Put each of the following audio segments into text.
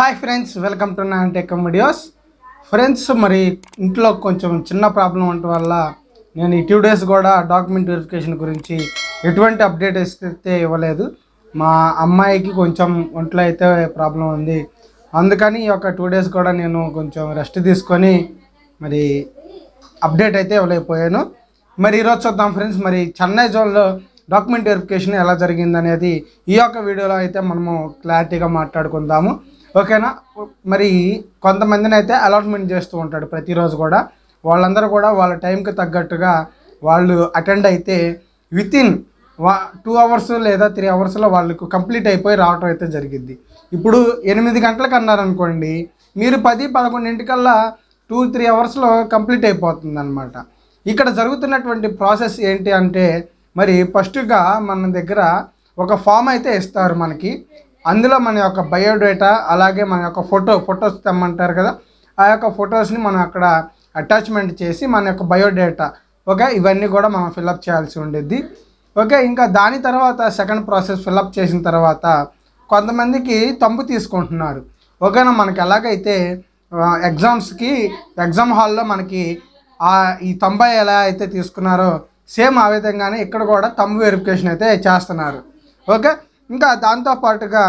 hi friends welcome to non tech videos friends మరి ఇంట్లో కొంచెం చిన్న ప్రాబ్లం ఉండటం వల్ల నేను ఈ టూ డేస్ కూడా డాక్యుమెంట్ వెరిఫికేషన్ గురించి ఎటువంటి అప్డేట్ అయితే ఇవ్వలేదు మా అమ్మాయికి కొంచెం ఒంట్లో అయితే ప్రాబ్లం ఉంది అందుకని ఈ యొక్క టూ డేస్ కూడా నేను కొంచెం రెస్ట్ తీసుకొని మరి అప్డేట్ అయితే ఇవ్వలేకపోయాను మరి ఈరోజు చూద్దాం ఫ్రెండ్స్ మరి చెన్నై జోన్లో డాక్యుమెంట్ వెరిఫికేషన్ ఎలా జరిగింది అనేది ఈ యొక్క వీడియోలో అయితే మనము క్లారిటీగా మాట్లాడుకుందాము ఓకేనా మరి కొంతమందిని అయితే అలాట్మెంట్ చేస్తూ ఉంటాడు ప్రతిరోజు కూడా వాళ్ళందరూ కూడా వాళ్ళ టైంకి తగ్గట్టుగా వాళ్ళు అటెండ్ అయితే విత్ ఇన్ వా టూ అవర్స్ లేదా త్రీ అవర్స్లో వాళ్ళకు కంప్లీట్ అయిపోయి రావటం అయితే జరిగింది ఇప్పుడు ఎనిమిది గంటలకు అన్నారనుకోండి మీరు పది పదకొండింటికల్లా టూ త్రీ అవర్స్లో కంప్లీట్ అయిపోతుంది అనమాట ఇక్కడ జరుగుతున్నటువంటి ప్రాసెస్ ఏంటి అంటే మరి ఫస్ట్గా మన దగ్గర ఒక ఫామ్ అయితే ఇస్తారు మనకి అందులో మన యొక్క బయోడేటా అలాగే మన యొక్క ఫోటో ఫొటోస్ తెమ్మంటారు కదా ఆ యొక్క ఫొటోస్ని మనం అక్కడ అటాచ్మెంట్ చేసి మన యొక్క బయోడేటా ఓకే ఇవన్నీ కూడా మనం ఫిల్అప్ చేయాల్సి ఉండేది ఓకే ఇంకా దాని తర్వాత సెకండ్ ప్రాసెస్ ఫిల్అప్ చేసిన తర్వాత కొంతమందికి తంబు తీసుకుంటున్నారు ఓకేనా మనకి ఎలాగైతే ఆ, ఎగ్జామ్స్కి ఎగ్జామ్ హాల్లో మనకి ఆ ఈ తొంభై ఎలా అయితే తీసుకున్నారో సేమ్ ఆ విధంగానే ఇక్కడ కూడా తంబు వెరిఫికేషన్ అయితే చేస్తున్నారు ఓకే ఇంకా దాంతో పాటుగా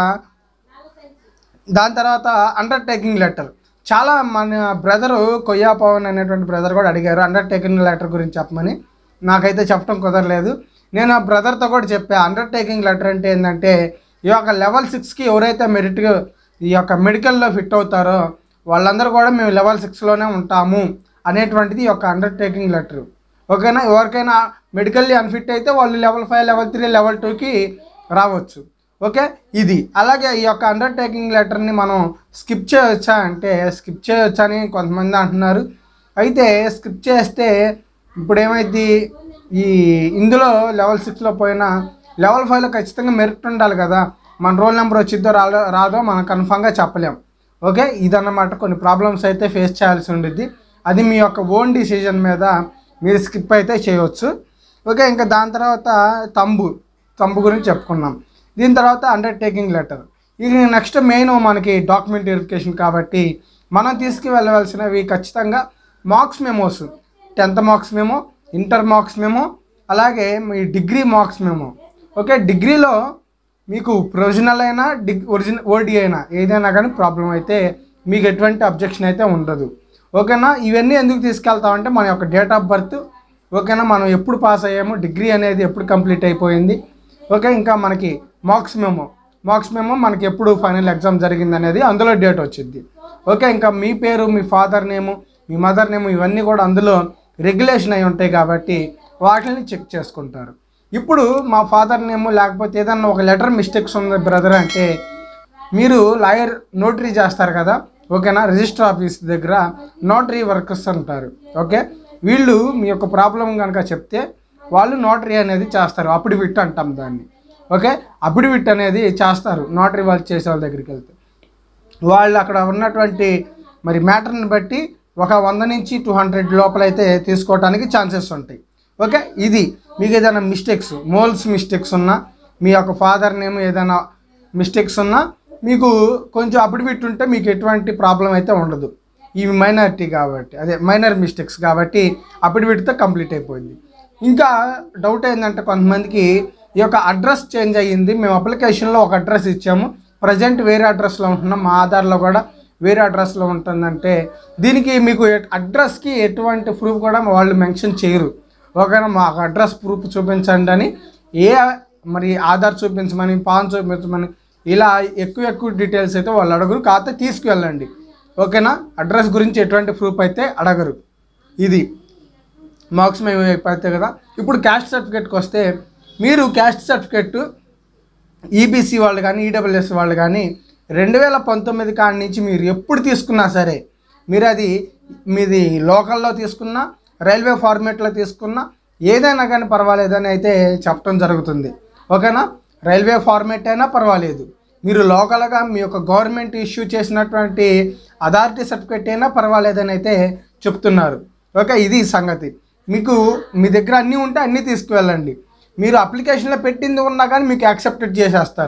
దాని తర్వాత అండర్టేకింగ్ లెటర్ చాలా మన బ్రదరు కొయ్యా పవన్ అనేటువంటి బ్రదర్ కూడా అడిగారు అండర్టేకింగ్ లెటర్ గురించి చెప్పమని నాకైతే చెప్పడం కుదరలేదు నేను ఆ బ్రదర్తో కూడా చెప్పా అండర్టేకింగ్ లెటర్ అంటే ఏంటంటే ఈ యొక్క లెవెల్ సిక్స్కి ఎవరైతే మెరిట్ ఈ యొక్క మెడికల్లో ఫిట్ అవుతారో వాళ్ళందరూ కూడా మేము లెవెల్ సిక్స్లోనే ఉంటాము అనేటువంటిది ఈ యొక్క అండర్టేకింగ్ లెటర్ ఓకేనా ఎవరికైనా మెడికల్లీ అన్ఫిట్ అయితే వాళ్ళు level five level three level టూకి రావచ్చు ఓకే ఇది అలాగే ఈ యొక్క అండర్టేకింగ్ లెటర్ని మనం స్కిప్ చేయవచ్చా అంటే స్కిప్ చేయవచ్చా అని కొంతమంది అంటున్నారు అయితే స్కిప్ చేస్తే ఇప్పుడు ఏమైంది ఈ ఇందులో లెవెల్ సిక్స్లో పోయినా లెవెల్ ఫైవ్లో ఖచ్చితంగా మెరిట్ ఉండాలి కదా మన రోల్ నెంబర్ వచ్చిద్దో రాదో రాదో మనం కన్ఫామ్గా చెప్పలేం ఓకే ఇదన్నమాట కొన్ని ప్రాబ్లమ్స్ అయితే ఫేస్ చేయాల్సి ఉండిద్ది అది మీ యొక్క ఓన్ డిసిజన్ మీద మీరు స్కిప్ అయితే చేయవచ్చు ఓకే ఇంకా దాని తర్వాత తంబు తంబు గురించి చెప్పుకున్నాం దీని తర్వాత అండర్టేకింగ్ లెటర్ ఇది నెక్స్ట్ మెయిన్ మనకి డాక్యుమెంట్ వెరిఫికేషన్ కాబట్టి మనం తీసుకువెళ్ళవలసినవి ఖచ్చితంగా marks memos tenth marks memo inter marks memo అలాగే మీ డిగ్రీ మార్క్స్ మెమో ఓకే డిగ్రీలో మీకు ప్రొవిజనల్ అయినా డిగ్ ఒరిజినల్ ఓడి అయినా ఏదైనా కానీ ప్రాబ్లం అయితే మీకు ఎటువంటి అబ్జెక్షన్ అయితే ఉండదు ఓకేనా ఇవన్నీ ఎందుకు తీసుకెళ్తామంటే మన యొక్క డేట్ ఆఫ్ బర్త్ ఓకేనా మనం ఎప్పుడు పాస్ అయ్యాము డిగ్రీ అనేది ఎప్పుడు కంప్లీట్ అయిపోయింది ఓకే ఇంకా మనకి మార్క్స్ మెమో మార్క్స్ మెమో మనకి ఎప్పుడు ఫైనల్ ఎగ్జామ్ జరిగింది అనేది అందులో డేట్ వచ్చింది ఓకే ఇంకా మీ పేరు మీ ఫాదర్ నేము మీ మదర్ నేము ఇవన్నీ కూడా అందులో రెగ్యులేషన్ అయి ఉంటాయి కాబట్టి వాటిని చెక్ చేసుకుంటారు ఇప్పుడు మా ఫాదర్ నేము లేకపోతే ఏదన్నా ఒక లెటర్ మిస్టేక్స్ ఉంది బ్రదర్ అంటే మీరు లాయర్ నోటరీ చేస్తారు కదా ఓకేనా రిజిస్టర్ ఆఫీస్ దగ్గర నోటరీ వర్కర్స్ అంటారు ఓకే వీళ్ళు మీ యొక్క ప్రాబ్లం కనుక చెప్తే వాళ్ళు నోటరీ అనేది చేస్తారు అఫిడవిట్ అంటాం దాన్ని ఓకే అఫిడవిట్ అనేది చేస్తారు నోటరీ వాళ్ళు చేసే వాళ్ళ దగ్గరికి వెళ్తే వాళ్ళు అక్కడ ఉన్నటువంటి మరి మ్యాటర్ని బట్టి ఒక వంద నుంచి టూ హండ్రెడ్ లోపలైతే తీసుకోవడానికి ఛాన్సెస్ ఉంటాయి ఓకే ఇది మీకు ఏదైనా మిస్టేక్స్ మోల్స్ మిస్టేక్స్ ఉన్నా మీ యొక్క ఫాదర్ నేమ్ ఏదైనా మిస్టేక్స్ ఉన్నా మీకు కొంచెం అఫిడవిట్ ఉంటే మీకు ఎటువంటి ప్రాబ్లం అయితే ఉండదు ఇవి మైనారిటీ కాబట్టి అదే మైనర్ మిస్టేక్స్ కాబట్టి అఫిడవిట్తో కంప్లీట్ అయిపోయింది ఇంకా డౌట్ ఏంటంటే కొంతమందికి ఈ యొక్క అడ్రస్ చేంజ్ అయ్యింది మేము అప్లికేషన్లో ఒక అడ్రస్ ఇచ్చాము ప్రజెంట్ వేరే అడ్రస్లో ఉంటున్నాం మా ఆధార్లో కూడా వేరే అడ్రస్లో ఉంటుందంటే దీనికి మీకు ఎట్- అడ్రస్కి ఎటువంటి ప్రూఫ్ కూడా వాళ్ళు మెన్షన్ చేయరు ఓకేనా మాకు అడ్రస్ ప్రూఫ్ చూపించండి అని ఏ మరి ఆధార్ చూపించమని పాన్ చూపించమని ఇలా ఎక్కువ ఎక్కువ డీటెయిల్స్ అయితే వాళ్ళు అడగరు కాకపోతే తీసుకువెళ్ళండి ఓకేనా అడ్రస్ గురించి ఎటువంటి ప్రూఫ్ అయితే అడగరు ఇది మార్క్స్ మేము అయిపోతే కదా ఇప్పుడు క్యాస్ట్ సర్టిఫికేట్కి వస్తే మీరు క్యాస్ట్ సర్టిఫికేట్ ఈబీసీ వాళ్ళు కానీ ఈడబ్ల్యూఎస్ వాళ్ళు కానీ రెండు వేల పంతొమ్మిది కాడి నుంచి మీరు ఎప్పుడు తీసుకున్నా సరే మీరు అది మీది లోకల్లో తీసుకున్నా రైల్వే ఫార్మేట్లో తీసుకున్నా ఏదైనా కానీ పర్వాలేదని అయితే చెప్పడం జరుగుతుంది ఓకేనా రైల్వే ఫార్మేట్ అయినా పర్వాలేదు మీరు లోకల్గా మీ యొక్క గవర్నమెంట్ ఇష్యూ చేసినటువంటి అథారిటీ సర్టిఫికేట్ అయినా పర్వాలేదని అయితే చెప్తున్నారు ఓకే ఇది సంగతి మీకు మీ దగ్గర అన్నీ ఉంటే అన్నీ తీసుకువెళ్ళండి మీరు అప్లికేషన్లో పెట్టింది ఉన్నా కానీ మీకు యాక్సెప్టెడ్ చేసేస్తారు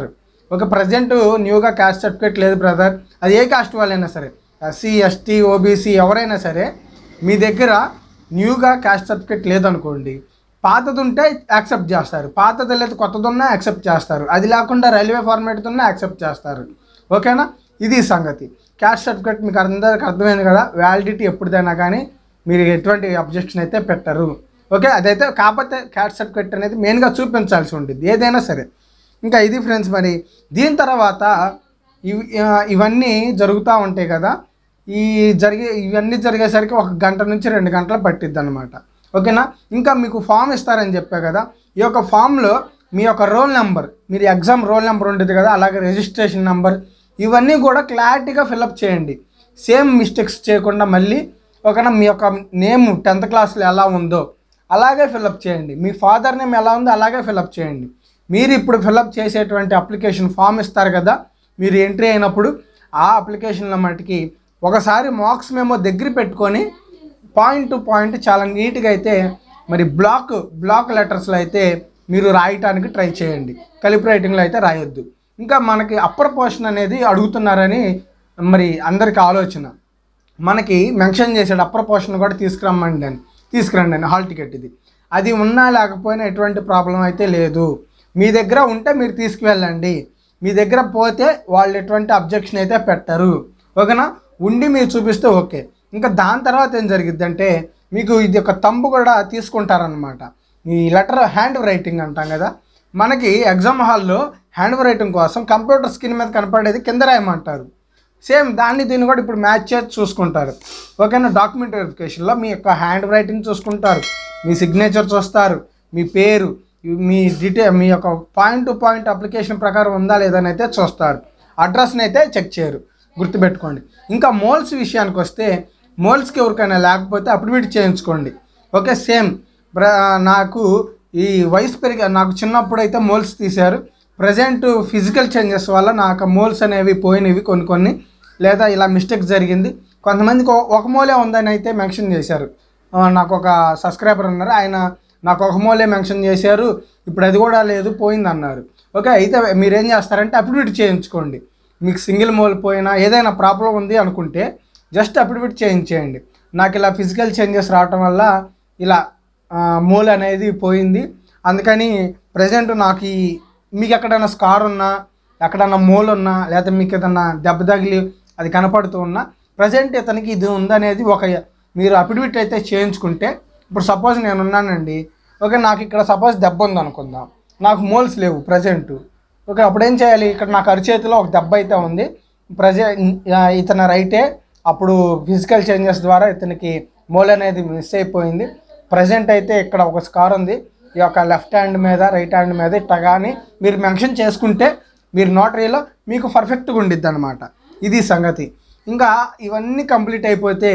ఒక ప్రజెంట్ న్యూగా క్యాస్ట్ సర్టిఫికేట్ లేదు బ్రదర్ అది ఏ కాస్ట్ వాళ్ళైనా సరే ఎస్సీ ఎస్టీ ఓబీసీ ఎవరైనా సరే మీ దగ్గర న్యూగా క్యాస్ట్ సర్టిఫికేట్ లేదనుకోండి పాతది ఉంటే యాక్సెప్ట్ చేస్తారు పాతది లేదు కొత్తది ఉన్నా యాక్సెప్ట్ చేస్తారు అది లేకుండా రైల్వే ఫార్మేట్ ఉన్నా యాక్సెప్ట్ చేస్తారు ఓకేనా ఇది సంగతి క్యాస్ట్ సర్టిఫికేట్ మీకు అందరికి అర్థమైంది కదా వ్యాలిడిటీ ఎప్పుడైనా కానీ మీరు ఎటువంటి అబ్జెక్షన్ అయితే పెట్టరు ఓకే అదైతే కాకపోతే క్యాస్ట్ సర్టిఫికేట్ అనేది మెయిన్గా చూపించాల్సి ఉంటుంది ఏదైనా సరే ఇంకా ఇది ఫ్రెండ్స్ మరి దీని తర్వాత ఇవి ఆ, ఇవన్నీ జరుగుతూ ఉంటాయి కదా ఈ జరిగే ఇవన్నీ జరిగేసరికి ఒక గంట నుంచి రెండు గంటలు పట్టిద్ది అనమాట ఓకేనా ఇంకా మీకు ఫామ్ ఇస్తారని చెప్పా కదా ఈ యొక్క ఫామ్లో మీ యొక్క రోల్ నెంబర్ మీరు ఎగ్జామ్ రోల్ నెంబర్ ఉంటుంది కదా అలాగే రిజిస్ట్రేషన్ నెంబర్ ఇవన్నీ కూడా క్లారిటీగా ఫిలప్ చేయండి సేమ్ మిస్టేక్స్ చేయకుండా మళ్ళీ ఓకేనా మీ యొక్క నేమ్ టెన్త్ క్లాస్లో ఎలా ఉందో అలాగే ఫిలప్ చేయండి మీ ఫాదర్ నేమ్ ఎలా ఉందో అలాగే ఫిలప్ చేయండి మీరు ఇప్పుడు ఫిలప్ చేసేటువంటి అప్లికేషన్ ఫామ్ ఇస్తారు కదా మీరు ఎంట్రీ అయినప్పుడు ఆ అప్లికేషన్లో మటుకి ఒకసారి మార్క్స్ మేము దగ్గర పెట్టుకొని పాయింట్ టు పాయింట్ చాలా నీట్గా అయితే మరి బ్లాక్ బ్లాక్ లెటర్స్లో అయితే మీరు రాయటానికి ట్రై చేయండి కలిపి రైటింగ్లో అయితే రాయొద్దు ఇంకా మనకి అప్పర్ పోర్షన్ అనేది అడుగుతున్నారని మరి అందరికి ఆలోచన మనకి మెన్షన్ చేసాడు అప్పర్ పోర్షన్ కూడా తీసుకురమ్మండి అని తీసుకురండి అని హాల్ టికెట్ ఇది అది ఉన్నా లేకపోయినా ఎటువంటి ప్రాబ్లం అయితే లేదు మీ దగ్గర ఉంటే మీరు తీసుకువెళ్ళండి మీ దగ్గర పోతే వాళ్ళు ఎటువంటి అబ్జెక్షన్ అయితే పెట్టరు ఓకేనా ఉండి మీరు చూపిస్తే ఓకే ఇంకా దాని తర్వాత ఏం జరిగిద్దంటే మీకు ఇది ఒక తంబు కూడా తీసుకుంటారనమాట ఈ లెటర్ హ్యాండ్ రైటింగ్ అంటాం కదా మనకి ఎగ్జామ్ హాల్లో హ్యాండ్ రైటింగ్ కోసం కంప్యూటర్ స్క్రీన్ మీద కనపడేది కింద రాయమంటారు సేమ్ దాన్ని దీన్ని కూడా ఇప్పుడు మ్యాచ్ చేసి చూసుకుంటారు ఓకేనా డాక్యుమెంట్ వెరిఫికేషన్లో మీ యొక్క హ్యాండ్ రైటింగ్ చూసుకుంటారు మీ సిగ్నేచర్ చూస్తారు మీ పేరు మీ డీటెయిల్ మీ యొక్క పాయింట్ టు పాయింట్ అప్లికేషన్ ప్రకారం ఉందా లేదని అయితే చూస్తారు అడ్రస్ని అయితే చెక్ చేయరు గుర్తుపెట్టుకోండి ఇంకా మోల్స్ విషయానికి వస్తే మోల్స్కి ఎవరికైనా లేకపోతే అప్డేట్ చేయించుకోండి ఓకే సేమ్ బ్ర నాకు ఈ వయసు పెరిగి నాకు చిన్నప్పుడు అయితే మోల్స్ తీశారు ప్రజెంట్ ఫిజికల్ చేంజెస్ వల్ల నాకు మోల్స్ అనేవి పోయినవి కొన్ని కొన్ని లేదా ఇలా మిస్టేక్ జరిగింది కొంతమందికి ఒ- ఒక మోలే ఉందని అయితే మెన్షన్ చేశారు ఆ, నాకు ఒక సబ్స్క్రైబర్ ఉన్నారు ఆయన నాకు ఒక మోలే మెన్షన్ చేశారు ఇప్పుడు అది కూడా లేదు పోయింది అన్నారు ఓకే అయితే మీరు ఏం చేస్తారంటే అప్డేట్ చేయించుకోండి మీకు సింగిల్ మోల్ పోయినా ఏదైనా ప్రాబ్లం ఉంది అనుకుంటే జస్ట్ అప్డేట్ చేయించేయండి నాకు ఇలా ఫిజికల్ చేంజెస్ రావటం వల్ల ఇలా ఆ, మోల్ అనేది పోయింది అందుకని ప్రజెంట్ నాకు ఈ మీకు ఎక్కడైనా స్కార్ ఉన్నా ఎక్కడైనా మోల్ ఉన్నా లేదా మీకు ఏదైనా దెబ్బ తగిలి అది కనపడుతూ ఉన్నా ప్రజెంట్ ఇతనికి ఇది ఉందనేది ఒక మీరు అఫిడవిట్ అయితే చేయించుకుంటే ఇప్పుడు సపోజ్ నేను ఉన్నానండి ఓకే నాకు ఇక్కడ సపోజ్ దెబ్బ ఉంది అనుకుందాం నాకు మోల్స్ లేవు ప్రజెంట్ ఓకే అప్పుడు ఏం చేయాలి ఇక్కడ నాకు అరిచేతిలో ఒక దెబ్బ అయితే ఉంది ప్రజె ఇతని రైటే అప్పుడు ఫిజికల్ చేంజెస్ ద్వారా ఇతనికి మోల్ అనేది మిస్ అయిపోయింది ప్రజెంట్ అయితే ఇక్కడ ఒక స్కార్ ఉంది ఈ యొక్క లెఫ్ట్ హ్యాండ్ మీద రైట్ హ్యాండ్ మీద ఇట్లా కానీ మీరు మెన్షన్ చేసుకుంటే మీరు నోటరీలో మీకు పర్ఫెక్ట్గా ఉండిద్ది అనమాట ఇది సంగతి ఇంకా ఇవన్నీ కంప్లీట్ అయిపోతే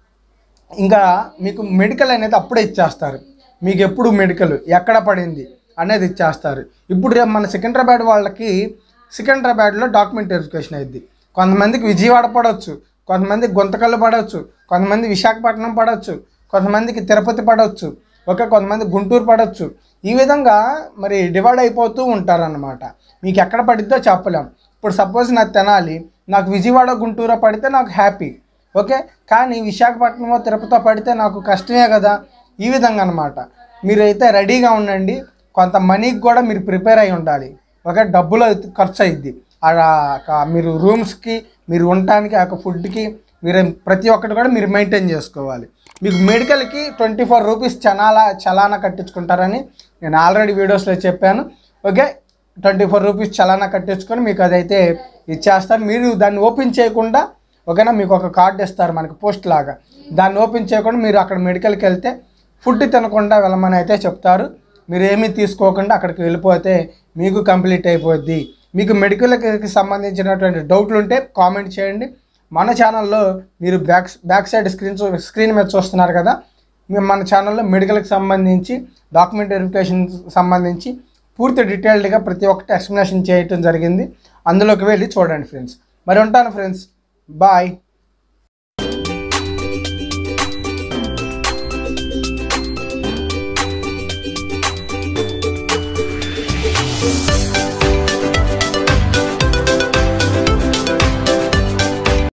ఇంకా మీకు మెడికల్ అనేది అప్పుడే ఇచ్చేస్తారు మీకు ఎప్పుడు మెడికల్ ఎక్కడ పడింది అనేది ఇచ్చేస్తారు ఇప్పుడు రేపు మన సికింద్రాబాద్ వాళ్ళకి సికింద్రాబాద్లో డాక్యుమెంట్ వెరిఫికేషన్ అయింది కొంతమందికి విజయవాడ పడవచ్చు కొంతమందికి గుంతకల్లు పడవచ్చు కొంతమంది విశాఖపట్నం పడవచ్చు కొంతమందికి తిరుపతి పడవచ్చు ఓకే కొంతమంది గుంటూరు పడవచ్చు ఈ విధంగా మరి డివైడ్ అయిపోతూ ఉంటారన్నమాట మీకు ఎక్కడ పడిద్దో చెప్పలేం ఇప్పుడు సపోజ్ నాకు తెనాలి నాకు విజయవాడ గుంటూరు పడితే నాకు హ్యాపీ ఓకే కానీ విశాఖపట్నమో తిరుపతిలో పడితే నాకు కష్టమే కదా ఈ విధంగా అనమాట మీరైతే రెడీగా ఉండండి కొంత మనీకి కూడా మీరు ప్రిపేర్ అయి ఉండాలి ఓకే డబ్బులు అయితే ఖర్చు అయ్యిద్ది ఆ క- మీరు రూమ్స్కి మీరు ఉండటానికి ఆ యొక్క ఫుడ్కి మీరు ప్రతి ఒక్కటి కూడా మీరు మెయింటైన్ చేసుకోవాలి మీకు మెడికల్కి ట్వంటీ ఫోర్ రూపీస్ చనాలా చలానా కట్టించుకుంటారని నేను ఆల్రెడీ వీడియోస్లో చెప్పాను ఓకే ట్వంటీ ఫోర్ రూపీస్ చలానా కట్టించుకొని మీకు అదైతే ఇచ్చేస్తారు మీరు దాన్ని ఓపెన్ చేయకుండా ఓకేనా మీకు ఒక కార్డు ఇస్తారు మనకి పోస్ట్ లాగా దాన్ని ఓపెన్ చేయకుండా మీరు అక్కడ మెడికల్కి వెళ్తే ఫుడ్ తినకుండా వెళ్ళమని అయితే చెప్తారు మీరు ఏమీ తీసుకోకుండా అక్కడికి వెళ్ళిపోతే మీకు కంప్లీట్ అయిపోద్ది మీకు మెడికల్కి సంబంధించినటువంటి డౌట్లు ఉంటే కామెంట్ చేయండి మన ఛానల్లో మీరు బ్యాక్ బ్యాక్ సైడ్ స్క్రీన్ చూ- స్క్రీన్ మీద చూస్తున్నారు కదా మేము మన ఛానల్లో మెడికల్కి సంబంధించి డాక్యుమెంట్ వెరిఫికేషన్ సంబంధించి పూర్తి డీటెయిల్డ్గా ప్రతి ఒక్కటి ఎక్స్ప్లెనేషన్ చేయటం జరిగింది అందులోకి వెళ్ళి చూడండి ఫ్రెండ్స్ మరి ఉంటాను ఫ్రెండ్స్ బాయ్